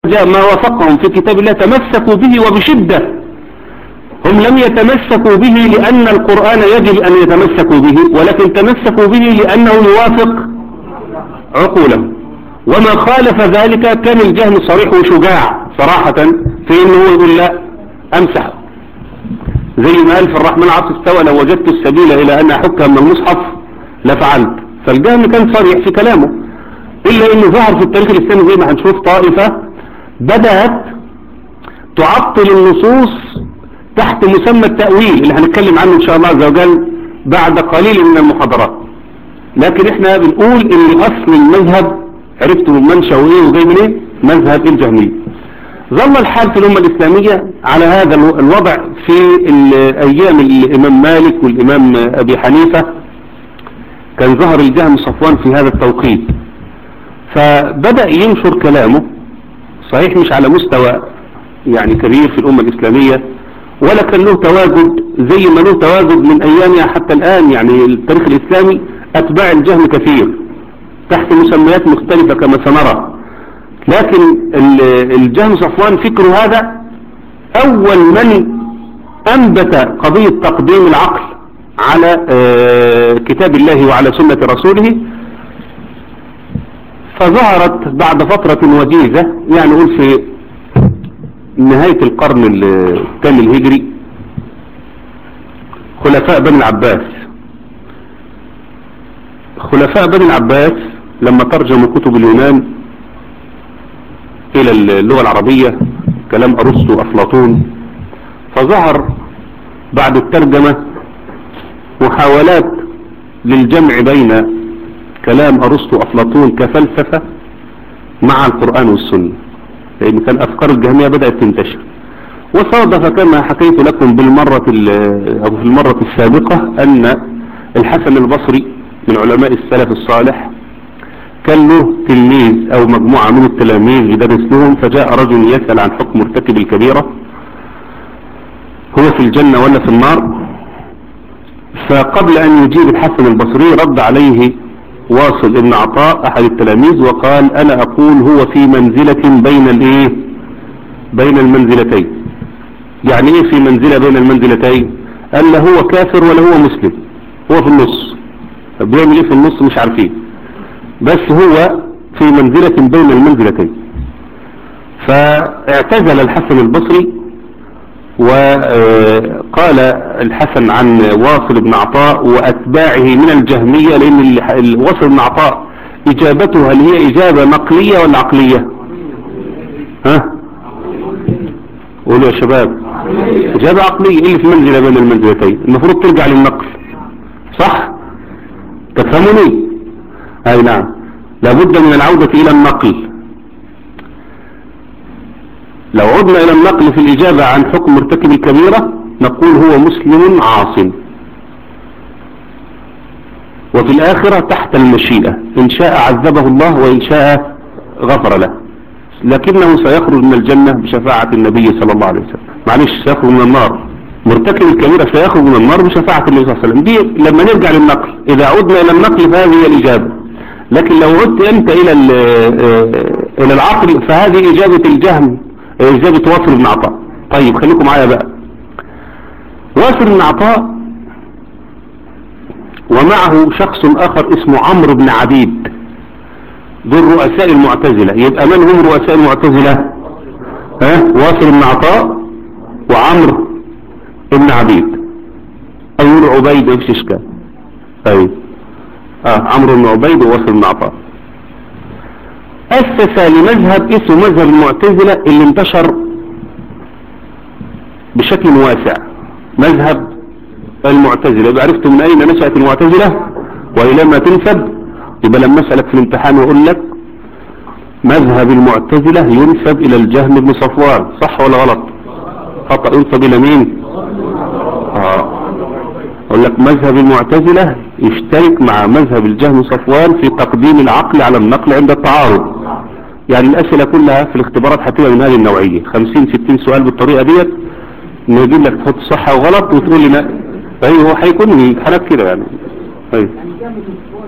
جاء ما وافقهم في كتاب الله تمسكوا به وبشدة هم لم يتمسكوا به لأن القرآن يجب أن يتمسكوا به ولكن تمسكوا به لأنه يوافق عقولهم وما خالف ذلك كان الجهم صريح وشجاع صراحة في انه يقول لا امسح زي ما قال في الرحمن عصر استوى لو وجدت السبيل الى ان احكها من المصحف لفعلت فالجهم كان صريح في كلامه الا انه ظهر في التاريخ الاسلامي زي ما هنشوف طائفة بدأت تعطل النصوص تحت مسمى التأويل اللي هنتكلم عنه ان شاء الله عز وجل بعد قليل من المحاضرات لكن احنا بنقول ان اصل المذهب عرفتوا المنشأ وايه وجاي من ايه مذهب الجهمية ظل الحال في الأمة الإسلامية على هذا الوضع في أيام الإمام مالك والإمام أبي حنيفة كان ظهر الجهم صفوان في هذا التوقيت فبدأ ينشر كلامه صحيح مش على مستوى يعني كبير في الأمة الإسلامية ولا كان له تواجد زي ما له تواجد من أيامها حتى الآن يعني التاريخ الإسلامي أتباع الجهم كثير تحت مسميات مختلفة كما سنرى لكن الجهم صفوان فكره هذا أول من أنبت قضية تقديم العقل على كتاب الله وعلى سنة رسوله فظهرت بعد فترة وجيزة يعني نقول في نهاية القرن الثاني الهجري خلفاء بني العباس خلفاء بني العباس لما ترجموا كتب اليونان الى اللغة العربية كلام ارسطو وافلاطون فظهر بعد الترجمة محاولات للجمع بين كلام ارسطو وافلاطون كفلسفة مع القرآن والسنة لان كان افكار الجهمية بدأت تنتشر وصادف كما حكيت لكم بالمرة او في المرة السابقة ان الحسن البصري من علماء السلف الصالح كان له تلميذ او مجموعة من التلاميذ يدرس لهم فجاء رجل يسأل عن حكم مرتكب الكبيرة هو في الجنة ولا في النار فقبل ان يجيب الحسن البصري رد عليه واصل ابن عطاء احد التلاميذ وقال انا اقول هو في منزلة بين الايه بين المنزلتين يعني ايه في منزلة بين المنزلتين قال لا هو كافر ولا هو مسلم هو في النص طب بيعمل ايه في النص مش عارفين بس هو في منزلة بين المنزلتين فاعتزل الحسن البصري وقال الحسن عن واصل بن عطاء وأتباعه من الجهمية لأن واصل بن عطاء إجابته هل هي إجابة نقلية ولا عقلية ها قولوا يا شباب إجابة عقلية إيه اللي في منزلة بين المنزلتين المفروض ترجع للنقل صح تفهموني اي نعم لابد من العودة الى النقل لو عدنا الى النقل في الاجابة عن حكم مرتكب الكبيرة نقول هو مسلم عاص وفي الاخرة تحت المشيئة ان شاء عذبه الله وان شاء غفر له لكنه سيخرج من الجنة بشفاعة النبي صلى الله عليه وسلم معلش سيخرج من النار مرتكب الكبيرة سيخرج من النار بشفاعة النبي صلى الله عليه وسلم دي لما نرجع للنقل إذا عدنا إلى النقل فهذه هي الإجابة لكن لو عدت أنت إلى إلى العقل فهذه إجابة الجهم إجابة واصل بن عطاء طيب خليكم معايا بقى واصل بن عطاء ومعه شخص آخر اسمه عمرو بن عبيد دول رؤساء المعتزلة يبقى من هم رؤساء المعتزلة ها واصل بن عطاء وعمرو ابن عبيد او يقول عبيد مفيش اشكال طيب اه عمرو بن عبيد وواصل بن عطاء اسس لمذهب اسمه مذهب المعتزلة اللي انتشر بشكل واسع مذهب المعتزلة يبقى عرفتوا من اين نشأت المعتزلة والى ما تنسب يبقى لما اسألك في الامتحان واقول لك مذهب المعتزلة ينسب الى الجهم بن صفوان صح ولا غلط خطأ ينسب الى مين آه. اقول لك مذهب المعتزلة يشترك مع مذهب الجهم صفوان في تقديم العقل على النقل عند التعارض يعني الاسئلة كلها في الاختبارات هتبقى من هذه النوعية 50 60 سؤال بالطريقة ديت نجيب لك تحط صح وغلط وتقول لي لا ايوه هو هيكون الامتحانات كده يعني طيب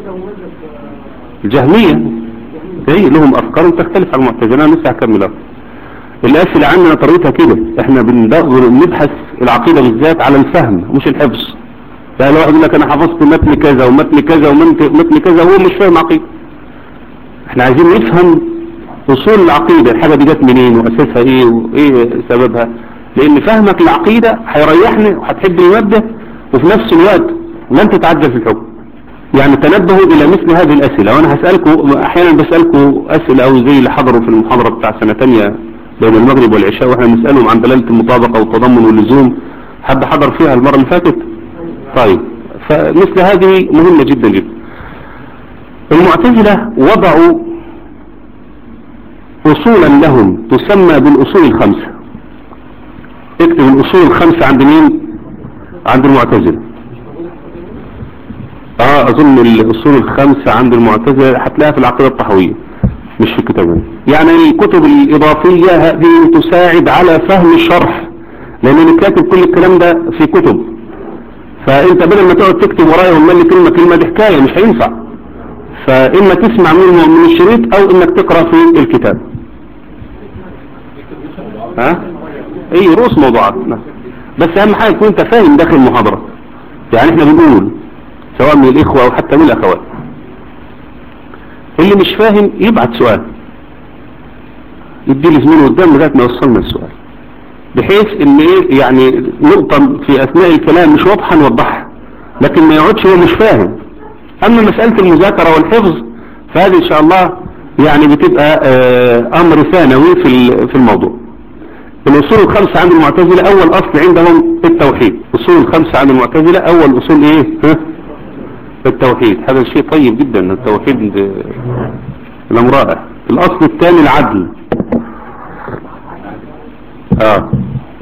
الجهمية اي لهم افكار تختلف عن المعتزلة انا لسه هكمل الأسئلة عندنا طريقتها كده احنا بندور بنبحث العقيدة بالذات على الفهم مش الحفظ يعني لو واحد يقول لك انا حفظت متن كذا ومتن كذا ومتن كذا وهو مش فاهم عقيدة احنا عايزين نفهم اصول العقيدة الحاجة دي جت منين واساسها ايه وايه سببها لان فهمك العقيدة هيريحني وهتحب المادة وفي نفس الوقت لن تتعجل في الحكم يعني تنبهوا الى مثل هذه الاسئلة وانا هسألكم احيانا بسألكم اسئلة او زي اللي حضروا في المحاضرة بتاع سنة تانية بين المغرب والعشاء واحنا بنسألهم عن دلالة المطابقة والتضمن واللزوم حد حضر فيها المرة اللي فاتت طيب فمثل هذه مهمة جدا جدا المعتزلة وضعوا اصولا لهم تسمى بالاصول الخمسة اكتب الاصول الخمسة عند مين عند المعتزلة اه اظن الاصول الخمسة عند المعتزلة هتلاقيها في العقيدة الطحوية مش في كتابنا يعني الكتب الاضافية هذه تساعد على فهم الشرح لان اللي كاتب كل الكلام ده في كتب فانت بدل ما تقعد تكتب ورايا ومالي كلمة كلمة دي حكاية مش هينفع فاما تسمع منه من الشريط او انك تقرأ في الكتاب ها اي رؤوس موضوعات بس اهم حاجة تكون انت فاهم داخل المحاضرة يعني احنا بنقول سواء من الاخوة او حتى من الاخوات اللي مش فاهم يبعت سؤال يدي لي زميله قدام لغايه ما يوصلنا السؤال بحيث ان ايه يعني نقطة في اثناء الكلام مش واضحة نوضحها لكن ما يقعدش هو مش فاهم اما مسألة المذاكرة والحفظ فهذه ان شاء الله يعني بتبقى اه امر ثانوي في في الموضوع الاصول الخمسة عند المعتزلة اول اصل عندهم التوحيد اصول الخمسة عند المعتزلة اول اصول ايه ها التوحيد هذا شيء طيب جدا التوحيد الامر رائع الاصل الثاني العدل اه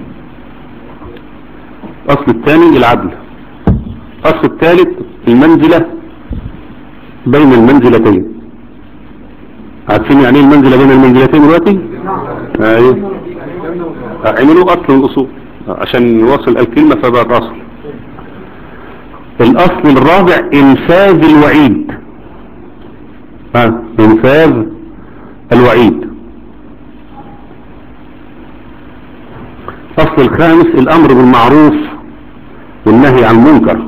الاصل الثاني العدل الاصل الثالث المنزلة بين المنزلتين عارفين يعني ايه المنزلة بين المنزلتين دلوقتي ايوه عملوا اصل الاصول عشان نوصل الكلمة فبقى الاصل الاصل الرابع انفاذ الوعيد ها انفاذ الوعيد الاصل الخامس الامر بالمعروف والنهي عن المنكر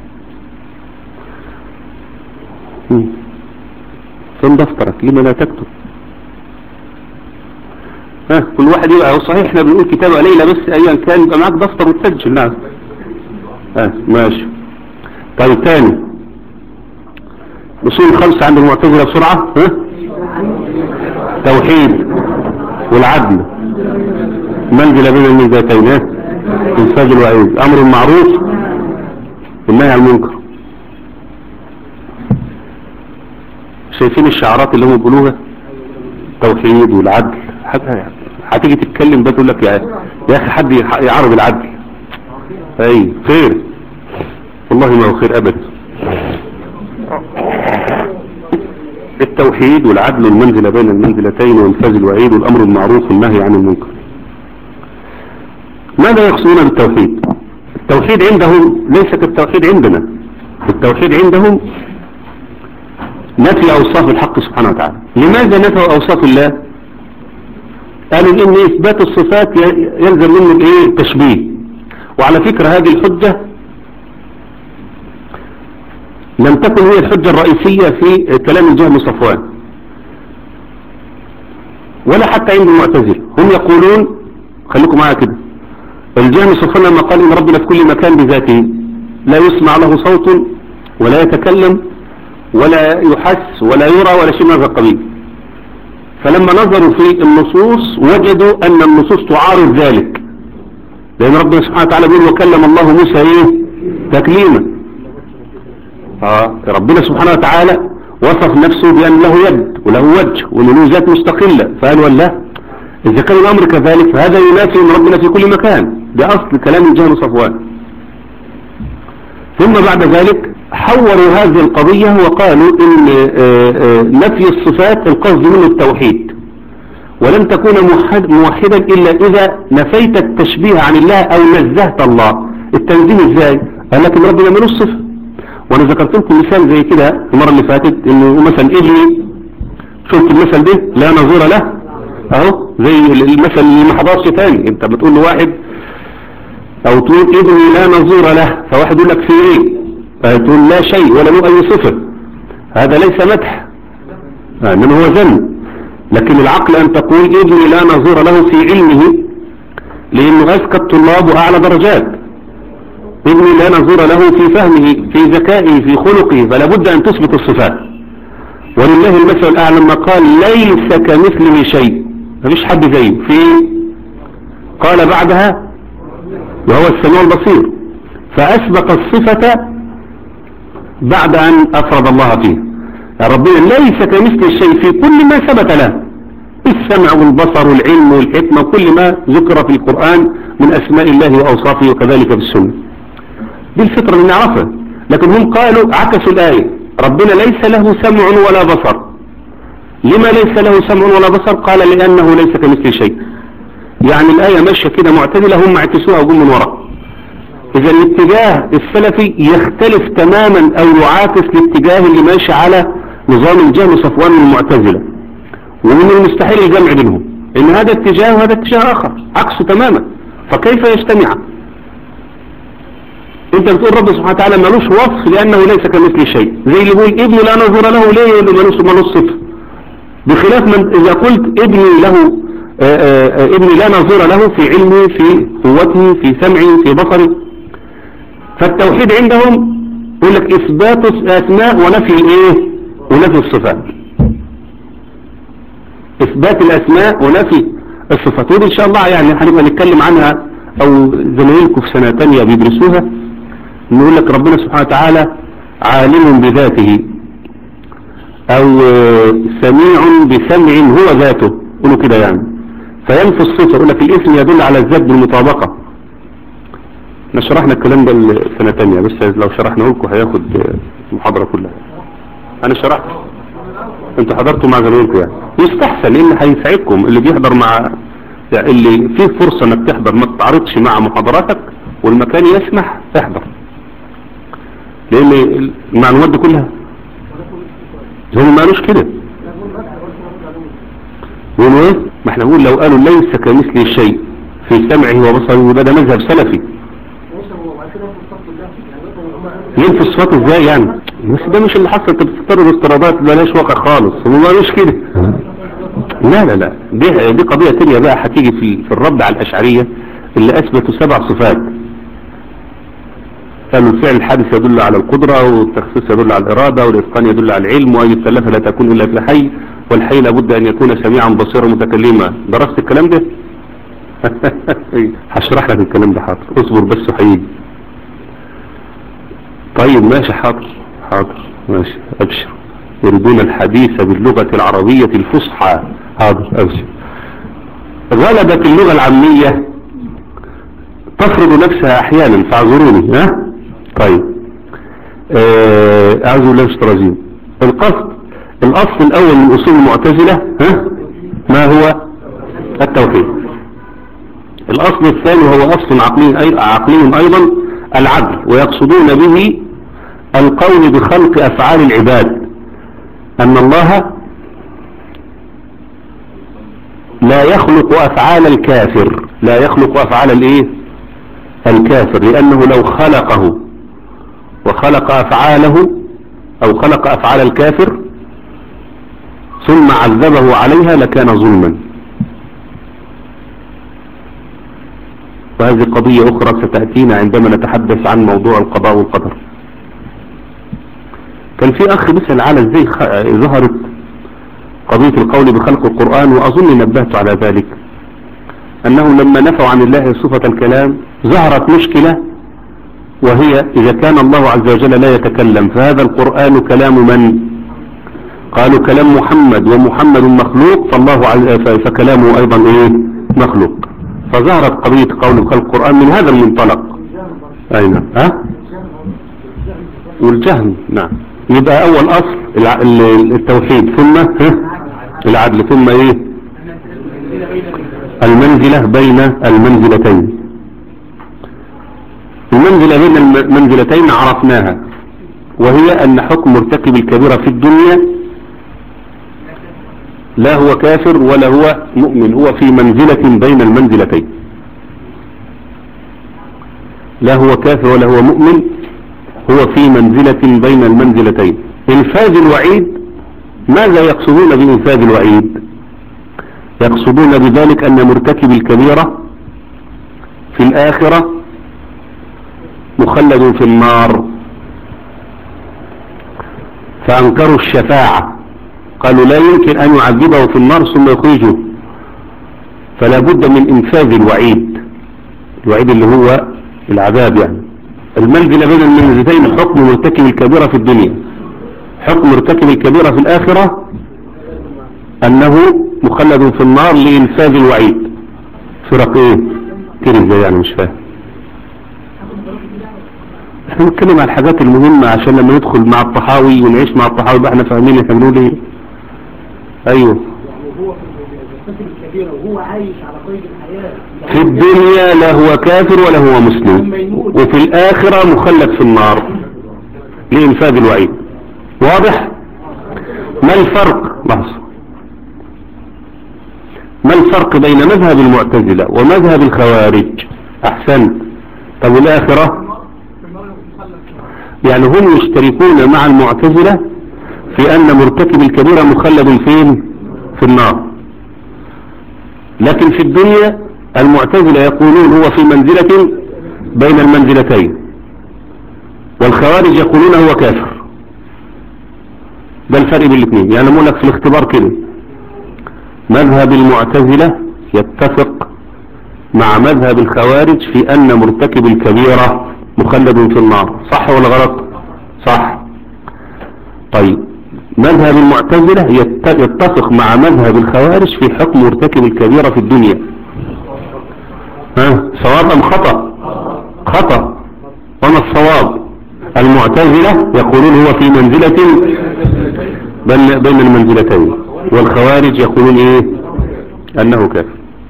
فين دفترك لما لا تكتب ها كل واحد يبقى صحيح احنا بنقول كتابة قليلة بس ايا كان يبقى معاك دفتر وتسجل نعم ها ماشي طيب تاني اصول الخمسة عند المعتزلة بسرعة ها توحيد والعدل منزل بين المنزلتين ها انفاذ الوعيد امر المعروف والنهي عن المنكر شايفين الشعارات اللي هم بيقولوها توحيد والعدل هتيجي تتكلم بقى تقول لك يا يا اخي حد يعرض العدل اي خير والله ما هو خير ابدا التوحيد والعدل والمنزلة بين المنزلتين وانفاذ الوعيد والامر المعروف والنهي عن المنكر ماذا يقصدون بالتوحيد التوحيد عندهم ليس كالتوحيد عندنا التوحيد عندهم نفي اوصاف الحق سبحانه وتعالى لماذا نفوا اوصاف الله قالوا ان اثبات الصفات يلزم منه الايه التشبيه وعلى فكرة هذه الحجة لم تكن هي الحجة الرئيسية في كلام الجهم صفوان ولا حتى عند المعتزله هم يقولون خليكم معايا كده الجهم صفوان لما قال ان ربنا في كل مكان بذاته لا يسمع له صوت ولا يتكلم ولا يحس ولا يرى ولا شيء من هذا القبيل فلما نظروا في النصوص وجدوا ان النصوص تعارض ذلك لان ربنا سبحانه وتعالى بيقول وكلم الله موسى ايه تكليما آه ربنا سبحانه وتعالى وصف نفسه بان له يد وله وجه وان له ذات مستقلة فقال ولا اذا كان الامر كذلك فهذا ينافي ان ربنا في كل مكان ده اصل كلام الجهل صفوان ثم بعد ذلك حوروا هذه القضية وقالوا ان نفي الصفات القصد منه التوحيد ولن تكون موحدا الا اذا نفيت التشبيه عن الله او نزهت الله التنزيه ازاي قال لك ان ربنا ملوش صفة وانا ذكرت لكم مثال زي كده المرة اللي فاتت انه مثلا ابني شفت المثل ده لا نظير له اهو زي المثل اللي ما حضرش تاني انت بتقول لواحد او تقول ابني لا نظير له فواحد يقول لك في ايه فتقول لا شيء ولا له اي صفة هذا ليس مدح انما هو ذم لكن العقل ان تقول ابني لا نظير له في علمه لانه اذكى الطلاب واعلى درجات ابني لا نظير له في فهمه في ذكائه في خلقه فلا بد ان تثبت الصفات ولله المثل الاعلى لما قال ليس كمثله شيء مفيش حد زيه في قال بعدها وهو السميع البصير فاثبت الصفة بعد ان افرد الله فيه يعني ربنا ليس كمثل الشيء في كل ما ثبت له السمع والبصر والعلم والحكمة وكل ما ذكر في القرآن من أسماء الله وأوصافه وكذلك في السنة دي الفطرة اللي نعرفها لكن هم قالوا عكسوا الآية ربنا ليس له سمع ولا بصر لما ليس له سمع ولا بصر قال لأنه ليس كمثل شيء يعني الآية ماشية كده معتدلة هم عكسوها وجم من وراء إذا الاتجاه السلفي يختلف تماما أو يعاكس الاتجاه اللي ماشي على نظام الجهم صفوان المعتزلة ومن المستحيل الجمع بينهم إن هذا اتجاه وهذا اتجاه آخر عكسه تماما فكيف يجتمع انت بتقول رب سبحانه وتعالى ملوش وصف لأنه ليس كمثل شيء زي اللي يقول ابني لا نظر له ليه يقول ملوش ملوش صفة بخلاف من إذا قلت ابني له آآ آآ ابني لا نظير له في علمه في قوته في سمعه في بصره فالتوحيد عندهم يقول لك إثبات الأسماء ونفي الإيه ونفي الصفات إثبات الأسماء ونفي الصفات ودي إن شاء الله يعني هنبقى نتكلم عنها أو زمايلكم في سنة تانية بيدرسوها نقول لك ربنا سبحانه وتعالى عالم بذاته أو سميع بسمع هو ذاته قولوا كده يعني فينفي الصفة يقول لك الاسم يدل على الذات بالمطابقة احنا شرحنا الكلام ده سنة تانية بس لو شرحنا لكم هياخد المحاضرة كلها انا شرحت انتوا حضرتوا مع زمايلكم يعني يستحسن لان هيساعدكم اللي بيحضر مع يعني اللي فيه فرصة انك تحضر ما تتعارضش مع محاضراتك والمكان يسمح احضر لان المعلومات دي كلها هم ما قالوش كده يقولوا ايه ما احنا نقول لو قالوا ليس كمثله شيء في سمعه وبصره يبقى ده مذهب سلفي ينفي الصفات ازاي يعني بس ده مش اللي حصل انت بتفترض افتراضات مالهاش واقع خالص هم ما قالوش كده لا لا لا دي دي قضيه ثانيه بقى هتيجي في في الرد على الاشعريه اللي اثبتوا سبع صفات قالوا الفعل الحادث يدل على القدرة والتخصيص يدل على الإرادة والإتقان يدل على العلم وأي الثلاثة لا تكون إلا في حي والحي لابد أن يكون سميعا بصيرا متكلما درست الكلام ده هشرح لك الكلام ده حاضر اصبر بس وهيجي طيب ماشي حاضر حاضر ماشي ابشر يريدون الحديث باللغة العربية الفصحى حاضر ابشر غلبت اللغة العامية تفرض نفسها احيانا فاعذروني ها طيب اعوذ بالله من الرجيم القصد الاصل الاول من اصول المعتزلة ها ما هو التوحيد الاصل الثاني هو اصل عقلي عقلي ايضا العدل ويقصدون به القول بخلق افعال العباد ان الله لا يخلق افعال الكافر لا يخلق افعال الايه الكافر لانه لو خلقه وخلق افعاله او خلق افعال الكافر ثم عذبه عليها لكان ظلما وهذه قضية أخرى ستأتينا عندما نتحدث عن موضوع القضاء والقدر كان في أخ بيسأل على ازاي ظهرت قضية القول بخلق القرآن وأظن نبهت على ذلك أنه لما نفوا عن الله صفة الكلام ظهرت مشكلة وهي إذا كان الله عز وجل لا يتكلم فهذا القرآن كلام من قالوا كلام محمد ومحمد مخلوق فالله عز فكلامه أيضا إيه مخلوق فظهرت قضية قول خلق القرآن من هذا المنطلق أي نعم ها والجهل نعم يبقى أول أصل التوحيد ثم ها العدل ثم إيه المنزلة بين المنزلتين المنزلة بين المنزلتين عرفناها وهي أن حكم مرتكب الكبيرة في الدنيا لا هو كافر ولا هو مؤمن هو في منزلة بين المنزلتين لا هو كافر ولا هو مؤمن هو في منزلة بين المنزلتين انفاذ الوعيد ماذا يقصدون بانفاذ الوعيد يقصدون بذلك ان مرتكب الكبيرة في الاخرة مخلد في النار فانكروا الشفاعة قالوا لا يمكن ان يعذبه في النار ثم يخرجه فلا بد من انفاذ الوعيد الوعيد اللي هو العذاب يعني المنزلة بين المنزلتين حكم مرتكب الكبيرة في الدنيا حكم مرتكب الكبيرة في الآخرة أنه مخلد في النار لإنفاذ الوعيد فرق إيه كده ازاي يعني مش فاهم احنا بنتكلم عن الحاجات المهمة عشان لما ندخل مع الطحاوي ونعيش مع الطحاوي بقى احنا فاهمين احنا بنقول ايه ايوه وهو في المرتكب الكبيرة وهو عايش على قيد الحياة في الدنيا لا هو كافر ولا هو مسلم وفي الآخرة مخلد في النار لإنفاذ الوعيد واضح ما الفرق لحظة ما الفرق بين مذهب المعتزلة ومذهب الخوارج أحسنت طب الآخرة يعني هم يشتركون مع المعتزلة في أن مرتكب الكبيرة مخلد فين في النار لكن في الدنيا المعتزلة يقولون هو في منزلة بين المنزلتين والخوارج يقولون هو كافر ده الفرق بين الاثنين يعني أقول لك في الاختبار كده مذهب المعتزلة يتفق مع مذهب الخوارج في أن مرتكب الكبيرة مخلد في النار صح ولا غلط صح طيب مذهب المعتزلة يت- يتفق مع مذهب الخوارج في حكم مرتكب الكبيرة في الدنيا ها صواب أم خطأ خطأ وما الصواب المعتزلة يقولون هو في منزلة بين بين المنزلتين والخوارج يقولون ايه انه كافر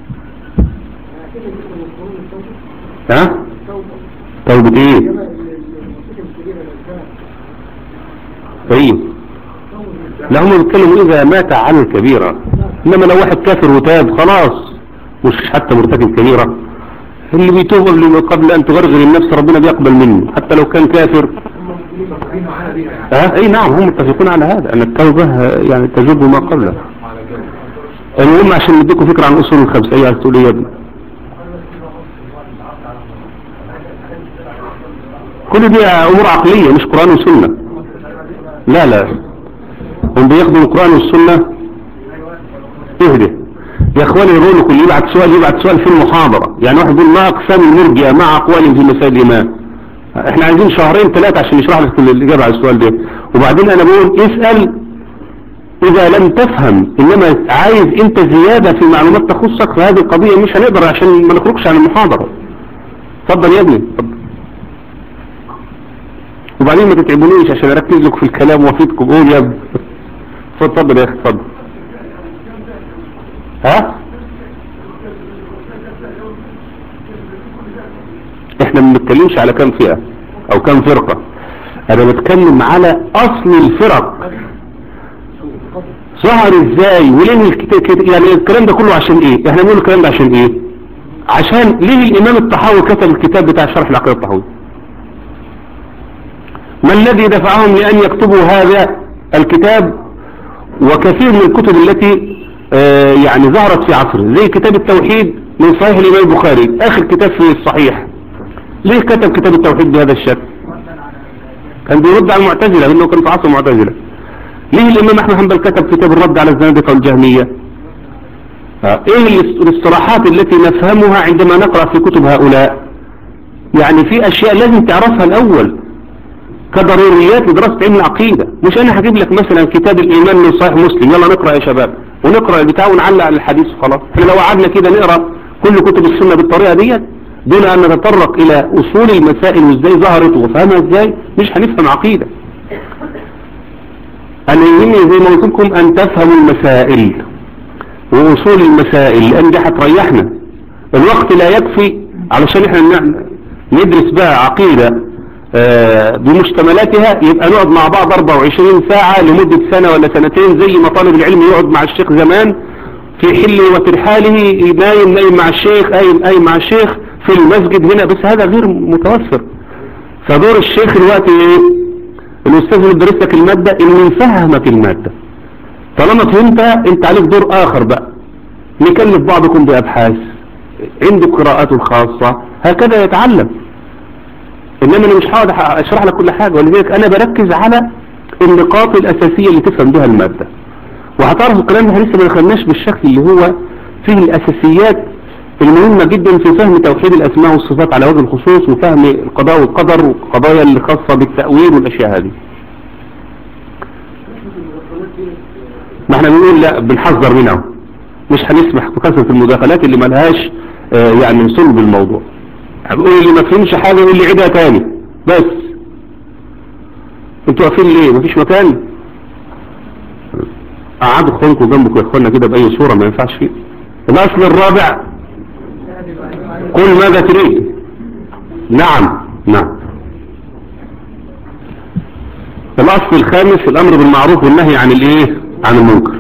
ها توبة ايه طيب لا هم بيتكلموا اذا مات عن الكبيرة انما لو واحد كافر وتاب خلاص مش حتى مرتكب كبيرة اللي بيتوب قبل قبل ان تغرغر النفس ربنا بيقبل منه حتى لو كان كافر ها اي نعم هم متفقون على هذا ان التوبة آه، يعني تجب ما قبلها المهم عشان نديكم فكرة عن اصول الخمسة ايه عايز تقول ايه يا ابني كل دي امور عقلية مش قرآن وسنة لا لا هم بياخدوا القرآن والسنة اهدى يا اخواني يقولوا كل يبعت سؤال يبعت سؤال في المحاضرة يعني واحد يقول ما اقسام المرجئة مع اقوالهم في مسائل الايمان احنا عايزين شهرين ثلاثة عشان نشرح لك الاجابة على السؤال ده وبعدين انا بقول اسأل اذا لم تفهم انما عايز انت زيادة في معلومات تخصك في هذه القضية مش هنقدر عشان ما نخرجش عن المحاضرة اتفضل يا ابني اتفضل وبعدين ما تتعبونيش عشان اركز لك في الكلام وافيدكم قول يا ابني اتفضل يا اخي اتفضل ها احنا ما بنتكلمش على كام فئة او كام فرقة انا بتكلم على اصل الفرق ظهر ازاي وليه الكت- يعني الكلام ده كله عشان ايه احنا بنقول الكلام ده عشان ايه عشان ليه الامام الطحاوي كتب الكتاب بتاع شرح العقيدة الطحاوي ما الذي دفعهم لان يكتبوا هذا الكتاب وكثير من الكتب التي آه، يعني ظهرت في عصره زي كتاب التوحيد من صحيح الامام البخاري اخر كتاب في الصحيح ليه كتب كتاب التوحيد بهذا الشكل كان بيرد على المعتزلة لانه كان في عصر المعتزلة ليه الامام احمد حنبل كتب كتاب الرد على الزنادقة والجهمية آه، ايه الاس- الاصطلاحات التي نفهمها عندما نقرأ في كتب هؤلاء يعني في اشياء لازم تعرفها الاول كضروريات لدراسة علم العقيدة مش انا هجيب لك مثلا كتاب الايمان من صحيح مسلم يلا نقرأ يا شباب ونقرأ البتاع ونعلق على الحديث خلاص احنا لو قعدنا كده نقرأ كل كتب السنة بالطريقة ديت دون ان نتطرق الى اصول المسائل وازاي ظهرت وفهمها ازاي مش هنفهم عقيدة انا يهمني زي ما قلت لكم ان تفهموا المسائل واصول المسائل لان دي هتريحنا الوقت لا يكفي علشان احنا نع- ندرس بقى عقيدة آه، بمشتملاتها يبقى نقعد مع بعض 24 ساعة لمدة سنة ولا سنتين زي ما طالب العلم يقعد مع الشيخ زمان في حله وترحاله نايم نايم مع الشيخ قايم قايم مع الشيخ في المسجد هنا بس هذا غير متوفر فدور الشيخ الوقت ايه الاستاذ اللي بيدرس لك المادة انه يفهمك المادة طالما فهمت انت عليك دور اخر بقى نكلف بعضكم بابحاث عنده قراءاته الخاصة هكذا يتعلم انما انا مش هقعد اشرح لك كل حاجة ولذلك انا بركز على النقاط الاساسية اللي تفهم بها المادة وهتعرف الكلام ده لسه ما دخلناش بالشكل اللي هو فيه الاساسيات المهمة جدا في فهم توحيد الاسماء والصفات على وجه الخصوص وفهم القضاء والقدر والقضايا اللي خاصة بالتأويل والاشياء هذه ما احنا بنقول لا بنحذر منها مش هنسمح بكثرة المداخلات اللي ملهاش آه، يعني صلب الموضوع هنقول اللي ما فهمش حاجة يقول لي عيدها تاني بس انتوا واقفين ليه مفيش مكان قعدوا اخوانكم جنبكم يا اخوانا كده باي صورة ما ينفعش فيه الاصل الرابع قل ماذا تريد نعم نعم الاصل الخامس الامر بالمعروف والنهي عن الايه عن المنكر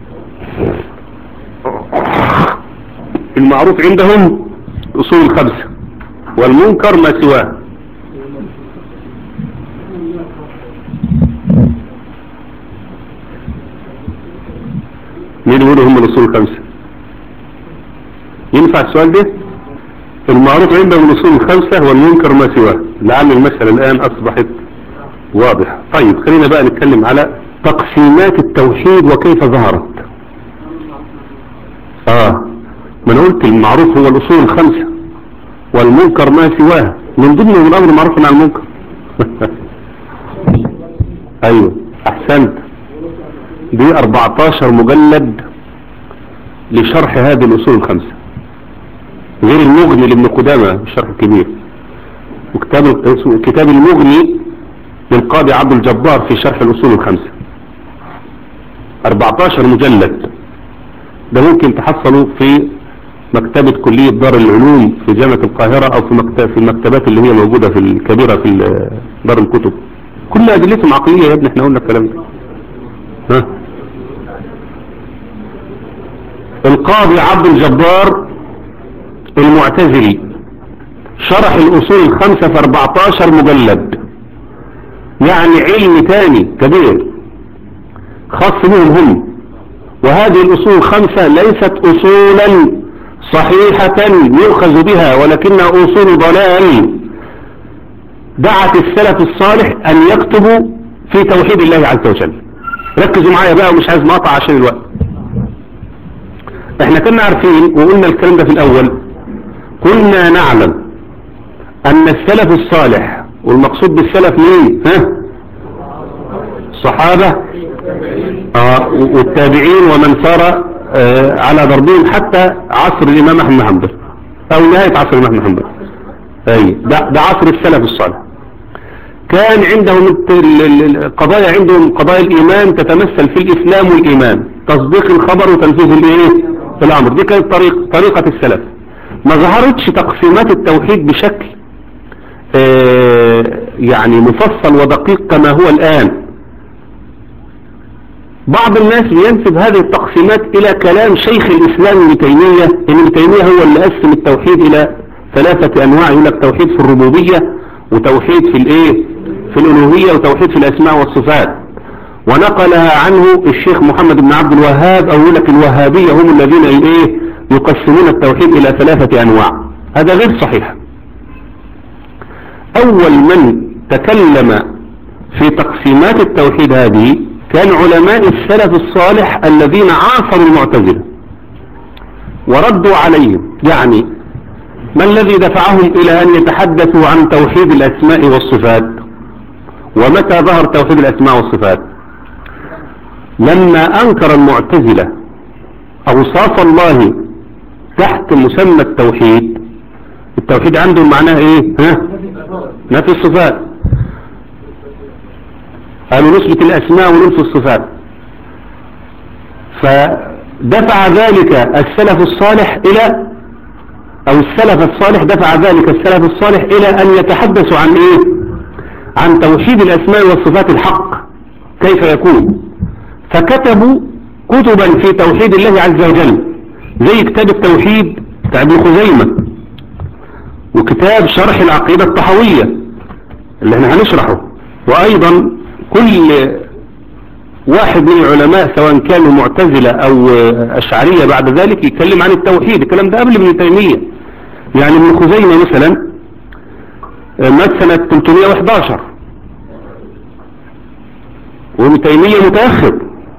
المعروف عندهم اصول الخمسة والمنكر ما سواه مين يقولوا هم الاصول الخمسة ينفع السؤال ده المعروف عندهم الاصول الخمسة والمنكر ما سواه لعل المسألة الان اصبحت واضحة طيب خلينا بقى نتكلم على تقسيمات التوحيد وكيف ظهرت اه ما انا قلت المعروف هو الاصول الخمسة والمنكر ما سواه من ضمنهم الامر معروف عن المنكر ايوه احسنت دي 14 مجلد لشرح هذه الاصول الخمسة غير المغني لابن قدامة الشرح الكبير وكتاب اسمه كتاب المغني للقاضي عبد الجبار في شرح الاصول الخمسة 14 مجلد ده ممكن تحصله في مكتبة كلية دار العلوم في جامعة القاهرة او في مكتب في المكتبات اللي هي موجودة في الكبيرة في ال- دار الكتب كل ادلتهم عقلية يا ابني احنا قلنا الكلام ده ها القاضي عبد الجبار المعتزلي شرح الاصول الخمسة في 14 مجلد يعني علم تاني كبير خاص بهم هم وهذه الأصول الخمسة ليست أصولا صحيحة يؤخذ بها ولكنها أصول ضلال دعت السلف الصالح أن يكتبوا في توحيد الله عز وجل ركزوا معايا بقى ومش عايز مقطع عشان الوقت احنا كنا عارفين وقلنا الكلام ده في الأول كنا نعلم أن السلف الصالح والمقصود بالسلف مين ها الصحابة آه والتابعين ومن سار آه على ضربهم حتى عصر الإمام أحمد بن حنبل أو نهاية عصر الإمام أحمد بن حنبل أي ده, ده عصر السلف الصالح كان عندهم الت- ال- ال- القضايا عندهم قضايا الإيمان تتمثل في الإسلام والإيمان تصديق الخبر وتنفيذ الإيه الأمر دي كانت طريق طريقة السلف ما ظهرتش تقسيمات التوحيد بشكل آه يعني مفصل ودقيق كما هو الآن بعض الناس بينسب هذه التقسيمات الى كلام شيخ الاسلام ابن تيمية ان ابن تيمية هو اللي قسم التوحيد الى ثلاثة انواع يقول لك توحيد في الربوبية وتوحيد في الايه في الالوهية وتوحيد في الاسماء والصفات ونقلها عنه الشيخ محمد بن عبد الوهاب او يقول لك الوهابية هم الذين ايه يقسمون التوحيد الى ثلاثة انواع هذا غير صحيح اول من تكلم في تقسيمات التوحيد هذه كان علماء السلف الصالح الذين عاصروا المعتزلة وردوا عليهم يعني ما الذي دفعهم الى ان يتحدثوا عن توحيد الاسماء والصفات ومتى ظهر توحيد الاسماء والصفات لما انكر المعتزلة اوصاف الله تحت مسمى التوحيد التوحيد عندهم معناه ايه ها نفي الصفات قالوا نثبت الأسماء وننفي الصفات فدفع ذلك السلف الصالح إلى أو السلف الصالح دفع ذلك السلف الصالح إلى أن يتحدثوا عن إيه عن توحيد الأسماء والصفات الحق كيف يكون فكتبوا كتبا في توحيد الله عز وجل زي كتاب التوحيد بتاع ابن خزيمة وكتاب شرح العقيدة الطحوية اللي احنا هنشرحه وأيضا كل واحد من العلماء سواء كانوا معتزلة أو أشعرية بعد ذلك يتكلم عن التوحيد الكلام ده قبل ابن تيمية يعني ابن خزيمة مثلا مات سنة 311 وابن تيمية متأخر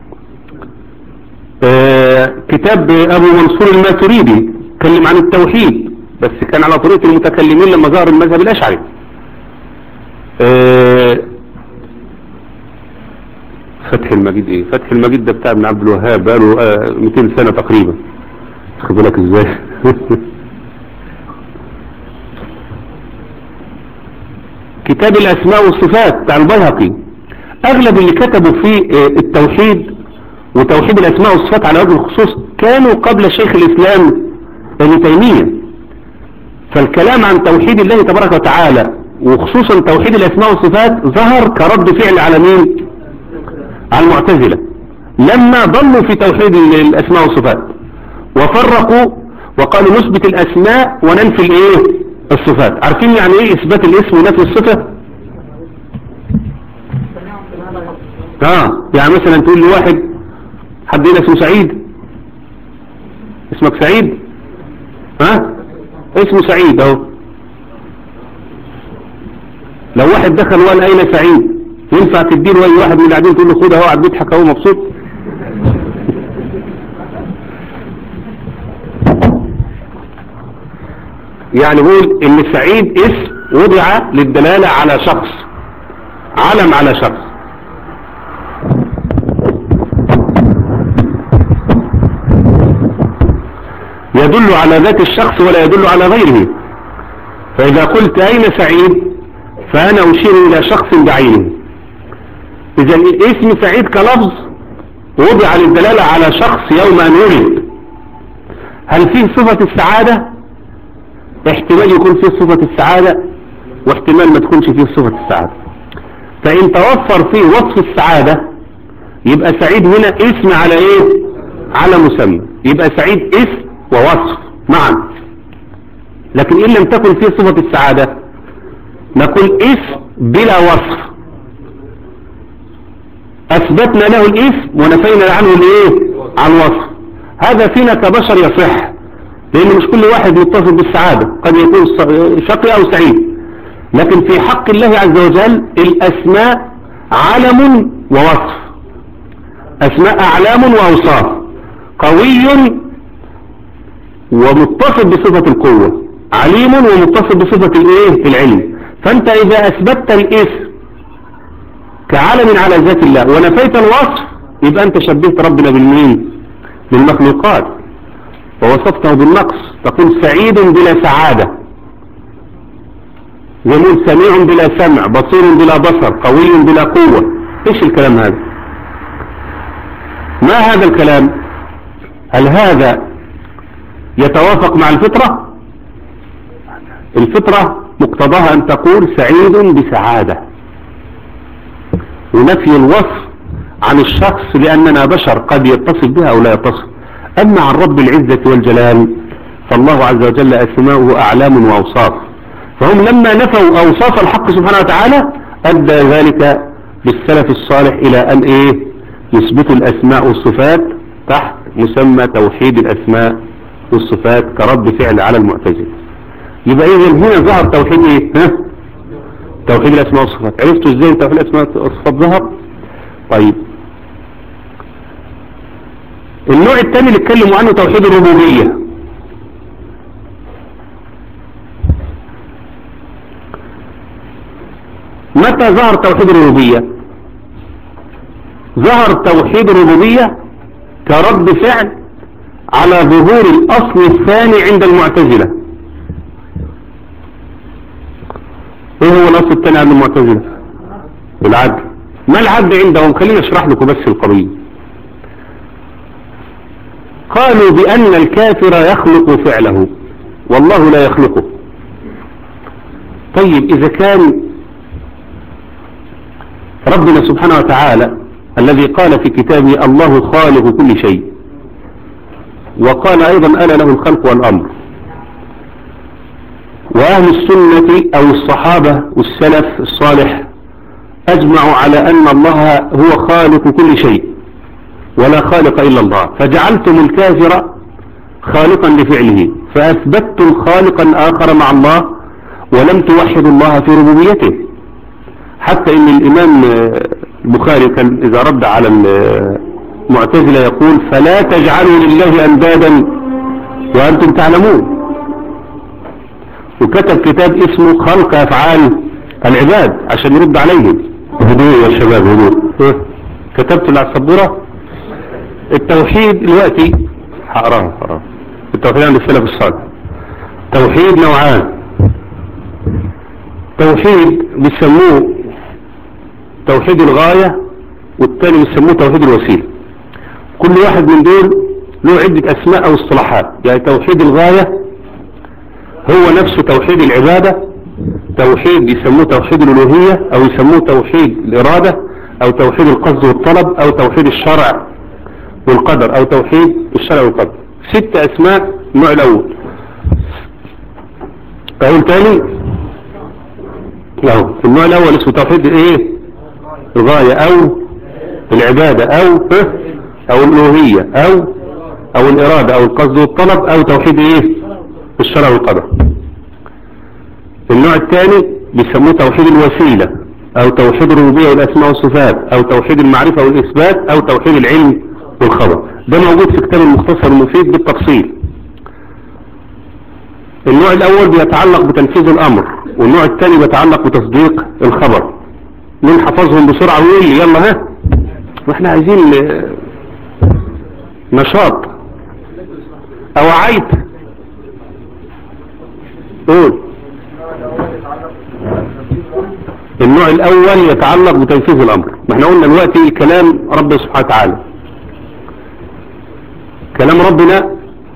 آه كتاب أبو منصور الماتريدي اتكلم عن التوحيد بس كان على طريقة المتكلمين لما ظهر المذهب الأشعري آه فتح المجيد ايه فتح المجيد ده بتاع ابن عبد الوهاب بقاله آه 200 سنة تقريبا خد بالك ازاي كتاب الاسماء والصفات بتاع البيهقي اغلب اللي كتبوا في التوحيد وتوحيد الاسماء والصفات على وجه الخصوص كانوا قبل شيخ الاسلام ابن تيمية فالكلام عن توحيد الله تبارك وتعالى وخصوصا توحيد الاسماء والصفات ظهر كرد فعل على مين على المعتزلة لما ضلوا في توحيد الاسماء والصفات وفرقوا وقالوا نثبت الاسماء وننفي الايه الصفات عارفين يعني ايه اثبات الاسم ونفي الصفة اه يعني مثلا تقول لواحد حد هنا اسمه سعيد اسمك سعيد ها اسمه سعيد اهو لو واحد دخل وقال اين سعيد ينفع تديله اي واحد من اللي قاعدين تقول له خد اهو قاعد بيضحك اهو مبسوط يعني بقول ان سعيد اسم وضع للدلالة على شخص علم على شخص يدل على ذات الشخص ولا يدل على غيره فإذا قلت أين سعيد فأنا أشير إلى شخص بعينه إذا اسم سعيد كلفظ وضع للدلالة على شخص يوم أن ولد هل فيه صفة السعادة احتمال يكون فيه صفة السعادة واحتمال ما تكونش فيه صفة السعادة فإن توفر فيه وصف السعادة يبقى سعيد هنا اسم على ايه على مسمى يبقى سعيد اسم ووصف معا لكن إن لم تكن فيه صفة السعادة نقول اسم بلا وصف أثبتنا له الاسم ونفينا عنه الايه عن الوصف هذا فينا كبشر يصح لأن مش كل واحد متصف بالسعادة قد يكون شقي أو سعيد لكن في حق الله عز وجل الأسماء علم ووصف أسماء أعلام وأوصاف قوي ومتصف بصفة القوة عليم ومتصف بصفة الايه العلم فانت اذا اثبتت الاسم كعلم على ذات الله ونفيت الوصف يبقى انت شبهت ربنا بالمين بالمخلوقات ووصفته بالنقص تقول سعيد بلا سعادة يقول سميع بلا سمع بصير بلا بصر قوي بلا قوة ايش الكلام هذا ما هذا الكلام هل هذا يتوافق مع الفطرة الفطرة مقتضاها أن تقول سعيد بسعادة ونفي الوصف عن الشخص لأننا بشر قد يتصف بها أو لا يتصف أما عن رب العزة والجلال فالله عز وجل أسماؤه أعلام وأوصاف فهم لما نفوا أوصاف الحق سبحانه وتعالى أدى ذلك بالسلف الصالح إلى أن إيه يثبتوا الأسماء والصفات تحت مسمى توحيد الأسماء والصفات كرد فعل على المعتزله يبقى اذا هنا ظهر توحيد ايه ها توحيد الاسماء والصفات عرفتوا ازاي توحيد الاسماء والصفات ظهر طيب النوع الثاني اللي اتكلموا عنه توحيد الربوبيه متى ظهر توحيد الربوبيه ظهر توحيد الربوبيه كرد فعل على ظهور الاصل الثاني عند المعتزله ايه هو الاصل الثاني عند المعتزله العدل ما العدل عندهم خليني اشرح لكم بس القضيه قالوا بان الكافر يخلق فعله والله لا يخلقه طيب اذا كان ربنا سبحانه وتعالى الذي قال في كتابه الله خالق كل شيء وقال أيضا أنا له الخلق والأمر وأهل السنة أو الصحابة والسلف الصالح أجمعوا على أن الله هو خالق كل شيء ولا خالق إلا الله فجعلتم الكافر خالقا لفعله فأثبتتم خالقا آخر مع الله ولم توحدوا الله في ربوبيته حتى إن الإمام البخاري كان إذا رد على المعتزلة يقول فلا تجعلوا لله أندادا وأنتم تعلمون وكتب كتاب اسمه خلق أفعال العباد عشان يرد عليهم هدوء يا شباب هدوء كتبت على السبورة التوحيد دلوقتي هقراها هقراها التوحيد عند السلف الصالح توحيد نوعان توحيد بيسموه توحيد الغاية والتاني بيسموه توحيد الوسيلة كل واحد من دول له عدة اسماء او اصطلاحات يعني توحيد الغاية هو نفسه توحيد العبادة توحيد يسموه توحيد الالوهية او يسموه توحيد الارادة او توحيد القصد والطلب او توحيد الشرع والقدر او توحيد الشرع والقدر ست اسماء النوع الاول اقول تاني اهو النوع الاول اسمه توحيد ايه الغاية او العبادة او او الالوهية او او الارادة او القصد والطلب او توحيد ايه الشرع والقدر النوع الثاني بيسموه توحيد الوسيلة او توحيد الربوبية والاسماء والصفات او توحيد المعرفة والاثبات او توحيد العلم والخبر ده موجود في كتاب المختصر المفيد بالتفصيل النوع الاول بيتعلق بتنفيذ الامر والنوع الثاني بيتعلق بتصديق الخبر مين حفظهم بسرعة ويقول لي يلا ها واحنا عايزين نشاط او عيت قول النوع الاول يتعلق بتنفيذ الامر ما احنا قلنا دلوقتي كلام ربنا سبحانه وتعالى كلام ربنا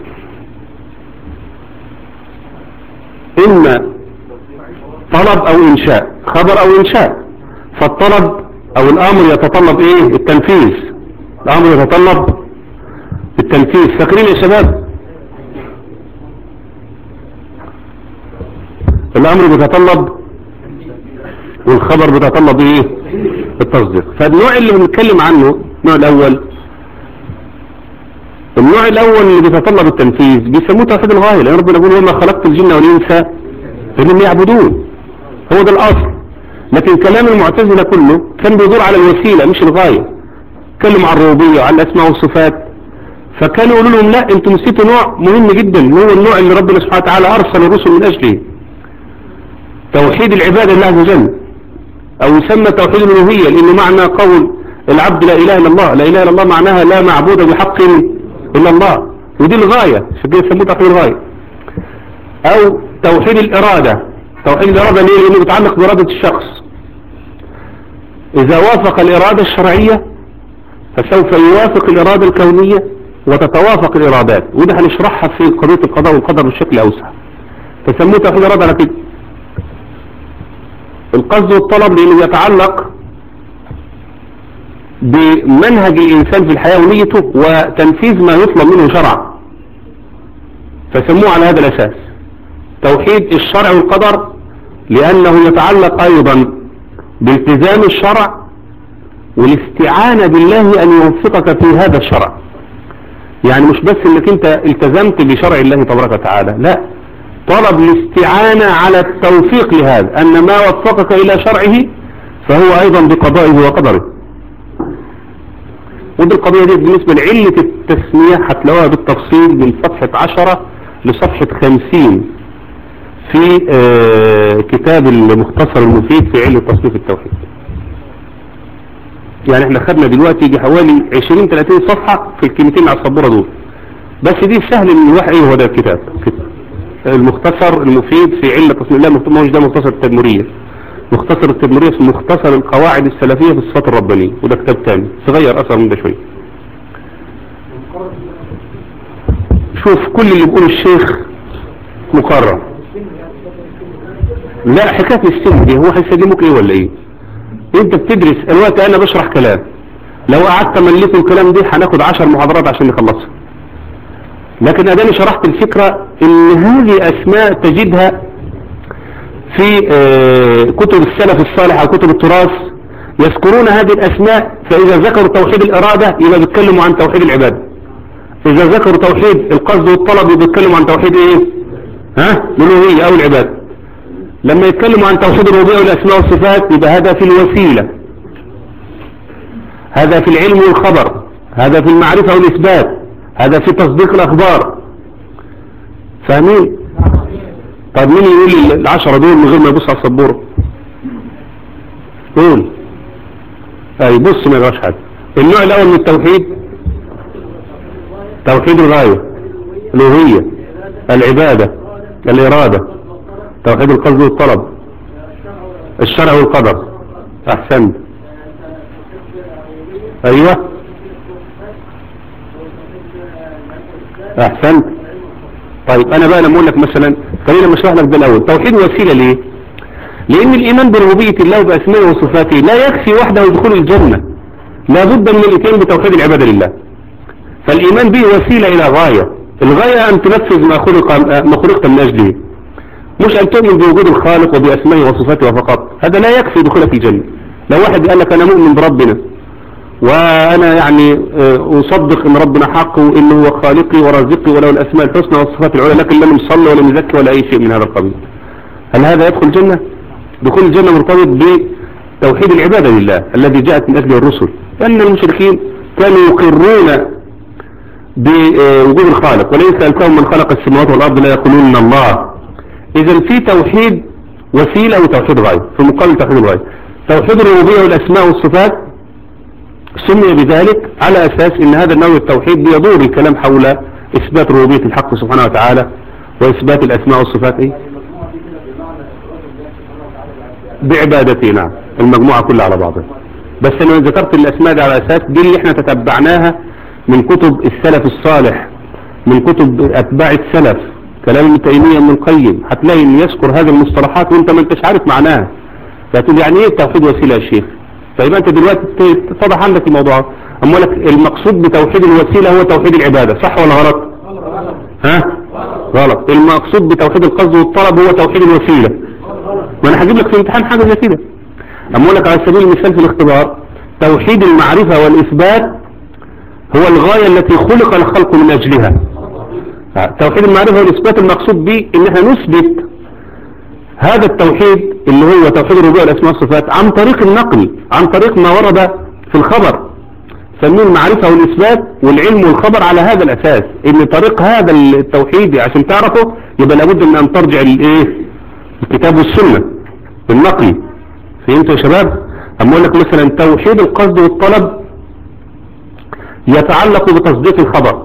اما طلب او انشاء خبر او انشاء فالطلب او الامر يتطلب ايه التنفيذ الامر يتطلب التنفيذ فاكرين يا شباب الامر بيتطلب والخبر بيتطلب ايه التصديق فالنوع اللي بنتكلم عنه النوع الاول النوع الاول اللي بيتطلب التنفيذ بيسموه توحيد الغاية لان ربنا يقول وما خلقت الجن والانس فانهم يعبدون هو ده الاصل لكن كلام المعتزلة كله كان بيدور على الوسيلة مش الغاية اتكلموا عن الربوبية وعن الاسماء والصفات فكانوا يقولوا لهم لا انتم نسيتوا نوع مهم جدا هو النوع اللي ربنا سبحانه وتعالى ارسل الرسل من اجله توحيد العبادة لله عز وجل او يسمى توحيد الالوهية لانه معنى قول العبد لا اله الا الله لا اله الا الله معناها لا معبود بحق الا الله ودي الغاية عشان كده يسموه توحيد الغاية او توحيد الارادة توحيد الارادة ليه لانه بيتعلق بارادة الشخص اذا وافق الارادة الشرعية فسوف يوافق الارادة الكونية وتتوافق الارادات وده هنشرحها في قضية القضاء والقدر بشكل اوسع فسموه توحيد الارادة على كده القصد والطلب لانه يتعلق بمنهج الانسان في الحياة ونيته وتنفيذ ما يطلب منه شرعا فسموه على هذا الاساس توحيد الشرع والقدر لانه يتعلق ايضا بالتزام الشرع والاستعانة بالله ان يوفقك في هذا الشرع يعني مش بس انك انت التزمت بشرع الله تبارك وتعالى لا طلب الاستعانة على التوفيق لهذا أن ما وفقك إلى شرعه فهو أيضا بقضائه وقدره ودي القضية دي بالنسبة لعلة التسمية هتلاقوها بالتفصيل من صفحة عشرة لصفحة خمسين في آه كتاب المختصر المفيد في علة تصنيف التوحيد يعني احنا خدنا دلوقتي يجي حوالي 20-30 صفحة في الكلمتين على السبورة دول بس دي سهل ان الواحد ايه هو ده الكتاب كده المختصر المفيد في علة تصميم الله مش ده مختصر التدمرية مختصر التدمرية في مختصر القواعد السلفية في الصفات الربانية وده كتاب تاني صغير أثر من ده شوية شوف كل اللي بيقول الشيخ مقرر لا حكاية السن دي هو هيسلموك ايه ولا ايه انت بتدرس الوقت انا بشرح كلام لو قعدت املكوا الكلام دي هناخد عشر محاضرات عشان نخلصها لكن اداني شرحت الفكرة ان هذه اسماء تجدها في آه، كتب السلف الصالح او كتب التراث يذكرون هذه الاسماء فاذا ذكروا توحيد الارادة يبقى بيتكلموا عن توحيد العبادة اذا ذكروا توحيد القصد والطلب يبقى بيتكلموا عن توحيد ايه ها الالوهية او العبادة لما يتكلموا عن توحيد الربوبية والاسماء والصفات يبقى هذا في الوسيلة هذا في العلم والخبر هذا في المعرفة والإثبات هذا في تصديق الأخبار فاهمين طب مين يقول العشرة دول من غير ما يبص على السبورة قول اي بص ما يبقاش حاجة النوع الأول من التوحيد توحيد الغاية الألوهية العبادة الإرادة توحيد القصد والطلب الشرع والقدر أحسنت ايوه احسنت طيب انا بقى لما اقول لك مثلا خلينا لما اشرح لك ده الاول توحيد وسيله ليه لان الايمان بربوبيه الله وباسمائه وصفاته لا يكفي وحده دخول الجنه لابد من الاتيان بتوحيد العباده لله فالايمان به وسيله الى غايه الغايه ان تنفذ ما خلق ما خلقت من اجله مش ان تؤمن بوجود الخالق وباسمائه وصفاته فقط هذا لا يكفي دخولك الجنه لو واحد قال لك انا مؤمن بربنا وانا يعني آه، اصدق ان ربنا حق وانه هو خالقي ورازقي وله الاسماء الحسنى والصفات العلى لكن لم يصلي ولا يزكي ولا اي شيء من هذا القبيل هل هذا يدخل الجنة دخول الجنة مرتبط بتوحيد العبادة لله الذي جاءت من اجله الرسل لان المشركين كانوا يقرون بوجود الخالق وليس سألتهم من خلق السماوات والارض لا يقولون الله اذا في توحيد وسيلة وتوحيد غاية في مقابل توحيد الغاية توحيد الربوبية والاسماء والصفات سمي بذلك على أساس أن هذا النوع التوحيد بيدور الكلام حول إثبات ربوبية الحق سبحانه وتعالى وإثبات الأسماء والصفات إيه؟ بعبادته نعم المجموعة كلها على بعضها بس أنا ذكرت الأسماء دي على أساس دي اللي احنا تتبعناها من كتب السلف الصالح من كتب أتباع السلف كلام ابن تيمية من القيم هتلاقي ان يذكر هذه المصطلحات وانت ما انتش عارف معناها فتقول يعني ايه توحيد وسيلة يا شيخ فيبقى انت دلوقتي اتضح عندك الموضوع اما لك المقصود بتوحيد الوسيلة هو توحيد العبادة صح ولا غلط ها غلط المقصود بتوحيد القصد والطلب هو توحيد الوسيلة ما انا هجيب لك في امتحان حاجة زي كده اما لك على سبيل المثال في الاختبار توحيد المعرفة والاثبات هو الغاية التي خلق الخلق من اجلها توحيد المعرفة والاثبات المقصود به ان احنا نثبت هذا التوحيد اللي هو توحيد الربوع الأسماء والصفات عن طريق النقل عن طريق ما ورد في الخبر سميه المعرفة والإثبات والعلم والخبر على هذا الأساس إن طريق هذا التوحيد عشان تعرفه يبقى لابد من أن ترجع الإيه الكتاب والسنة النقل فهمتوا يا شباب أما أقول لك مثلا توحيد القصد والطلب يتعلق بتصديق الخبر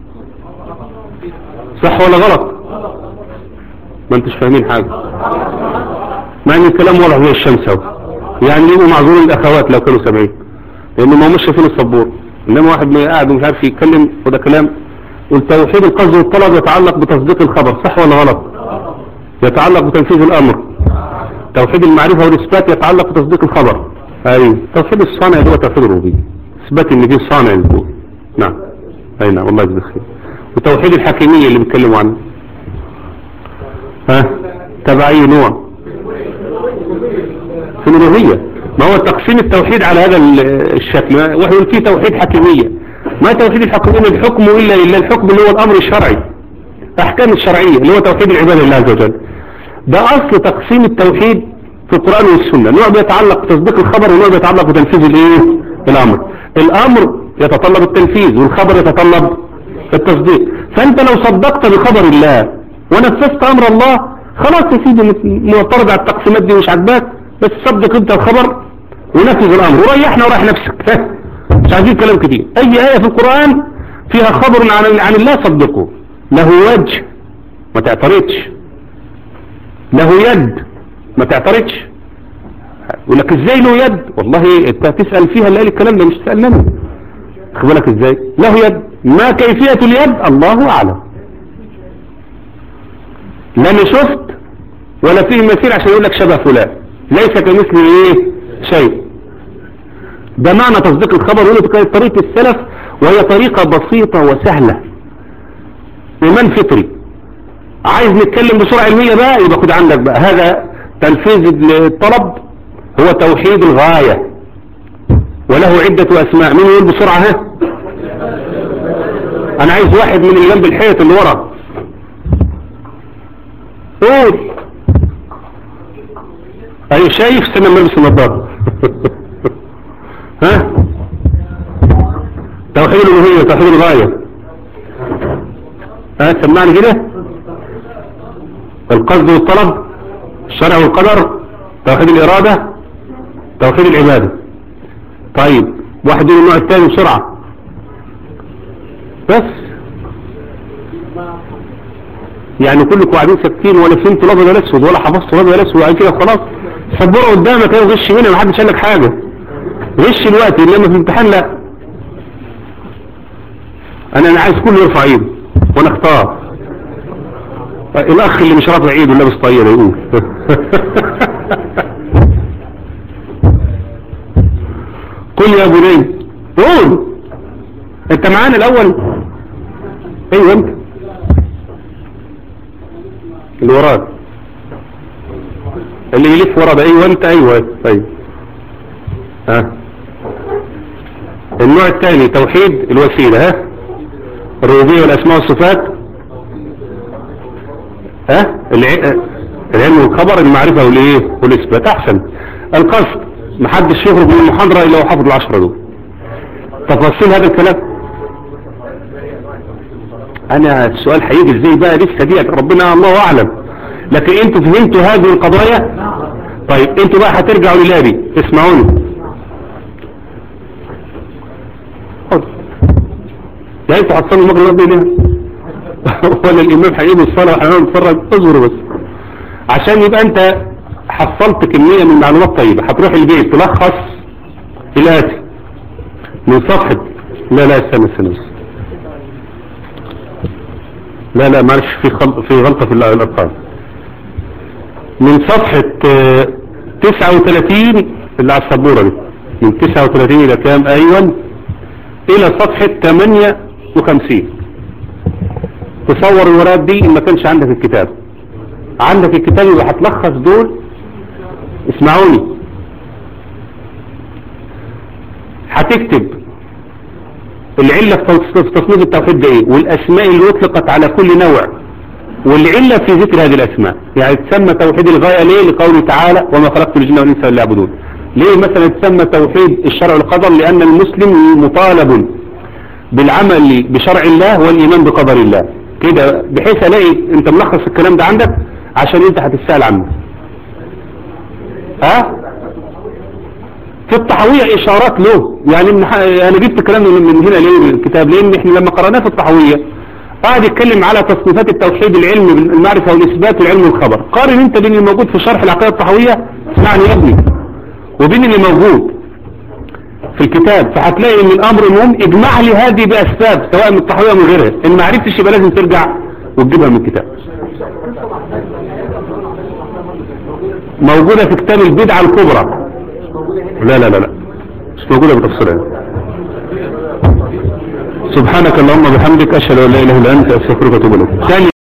صح ولا غلط ما انتش فاهمين حاجة مع ان الكلام واضح زي الشمس اهو يعني يبقوا معذورين الاخوات لو كانوا سامعين لانه ما مش شايفين السبور انما واحد ما قاعد ومش عارف يتكلم وده كلام والتوحيد القصد والطلب يتعلق بتصديق الخبر صح ولا غلط يتعلق بتنفيذ الامر توحيد المعرفة والاثبات يتعلق بتصديق الخبر اي توحيد الصانع هو توحيد الربوبيه اثبات ان في صانع للكون نعم اي نعم والله يجزيك خير وتوحيد الحكيمية اللي بيتكلموا عنه ها تبع اي نوع في الالوهيه ما هو تقسيم التوحيد على هذا الشكل وهو فيه توحيد حكيمية ما توحيد الحكيمية الحكم إلا إلا الحكم اللي هو الأمر الشرعي أحكام الشرعية اللي هو توحيد العبادة لله عز وجل ده أصل تقسيم التوحيد في القرآن والسنة نوع بيتعلق بتصديق الخبر ونوع بيتعلق بتنفيذ الايه الأمر الأمر يتطلب التنفيذ والخبر يتطلب التصديق فأنت لو صدقت بخبر الله ونفذت أمر الله خلاص يا سيدي معترض على التقسيمات دي مش عاجباك بس صدق انت الخبر ونفذ الامر وريحنا ورايح نفسك مش عايزين كلام كتير اي ايه في القرآن فيها خبر عن عن الله صدقه له وجه ما تعترضش له يد ما تعترضش يقول لك ازاي له يد والله انت تسأل فيها اللي قال الكلام ده مش تسأل منه خد بالك ازاي له يد ما كيفية اليد الله اعلم لا انا شفت ولا فيه مثيل عشان يقول لك شبه فلان ليس كمثل ايه شيء ده معنى تصديق الخبر يقول كانت طريقة السلف وهي طريقة بسيطة وسهلة إيمان فطري عايز نتكلم بسرعة علمية بقى يبقى خد عندك بقى هذا تنفيذ الطلب هو توحيد الغاية وله عدة أسماء مين يقول بسرعة ها أنا عايز واحد من اللي جنب الحيط اللي ورا قول أي شايف سنة ملبس النظارة ها توحيد الألوهية توحيد الغاية ها سمعني كده القصد والطلب الشرع والقدر توحيد الإرادة توحيد العبادة طيب واحد من النوع الثاني بسرعة بس يعني كلكم قاعدين ساكتين ولا فهمتوا الابيض ولا الاسود ولا حفظتوا الابيض ولا الاسود وبعد كده خلاص سبوره قدامك اهو غش هنا محدش قال لك حاجه غش الوقت انما في الامتحان لا انا انا عايز كله يرفع ايده وانا اختار الاخ اللي مش رافع ايده لابس طايره يقول قل يا بني قول انت معانا الاول ايوه انت اللي وراك اللي يلف ورا ده ايوه انت ايوه طيب ها النوع الثاني توحيد الوسيله ها الربوبيه والاسماء والصفات ها الع- العلم والخبر المعرفه والايه والاثبات احسن القصد محدش يخرج من المحاضره الا وحافظ العشره دول تفاصيل هذا الكلام انا السؤال هيجي ازاي بقى لسه دي ربنا الله اعلم لكن انتوا فهمتوا هذه القضايا طيب انتوا بقى هترجعوا للابي اسمعوني خد. لا انتوا هتصلوا المغرب ربي ليه ولا الامام هيقيم الصلاه واحنا نتفرج اصبروا بس عشان يبقى انت حصلت كميه من المعلومات طيبه هتروح البيت تلخص الاتي من صفحه لا لا استنى استنى بس. لا لا معلش في خل... في غلطة في الأرقام من صفحة آه، 39 اللي على السبورة دي من 39 إلى كام أيوة إلى صفحة 58 تصور الورقات دي إن ما كانش عندك الكتاب عندك الكتاب يبقى هتلخص دول اسمعوني هتكتب العلة في تصنيف التوحيد ده ايه والاسماء اللي اطلقت على كل نوع والعلة في ذكر هذه الاسماء يعني تسمى توحيد الغاية ليه لقوله تعالى وما خلقت الجن والانس الا يعبدون ليه مثلا تسمى توحيد الشرع والقدر لان المسلم مطالب بالعمل بشرع الله والايمان بقدر الله كده بحيث الاقي انت ملخص الكلام ده عندك عشان انت هتسأل عنه ها في الطحوية اشارات له يعني من ح... انا جبت الكلام من من هنا ليه الكتاب لان احنا لما قرأناه في الطحوية قاعد يتكلم على تصنيفات التوحيد العلمي المعرفة والاثبات والعلم والخبر قارن انت بين الموجود في شرح العقيدة الطحوية اسمعني يا ابني وبين اللي موجود في الكتاب فهتلاقي ان الامر المهم اجمع لي هذه باسباب سواء من الطحوية من غيرها ان ما عرفتش يبقى لازم ترجع وتجيبها من الكتاب موجودة في كتاب البدعة الكبرى لا لا لا لا مش موجودة بتفصيلها سبحانك اللهم وبحمدك أشهد أن لا إله إلا أنت أستغفرك وأتوب إليك ثاني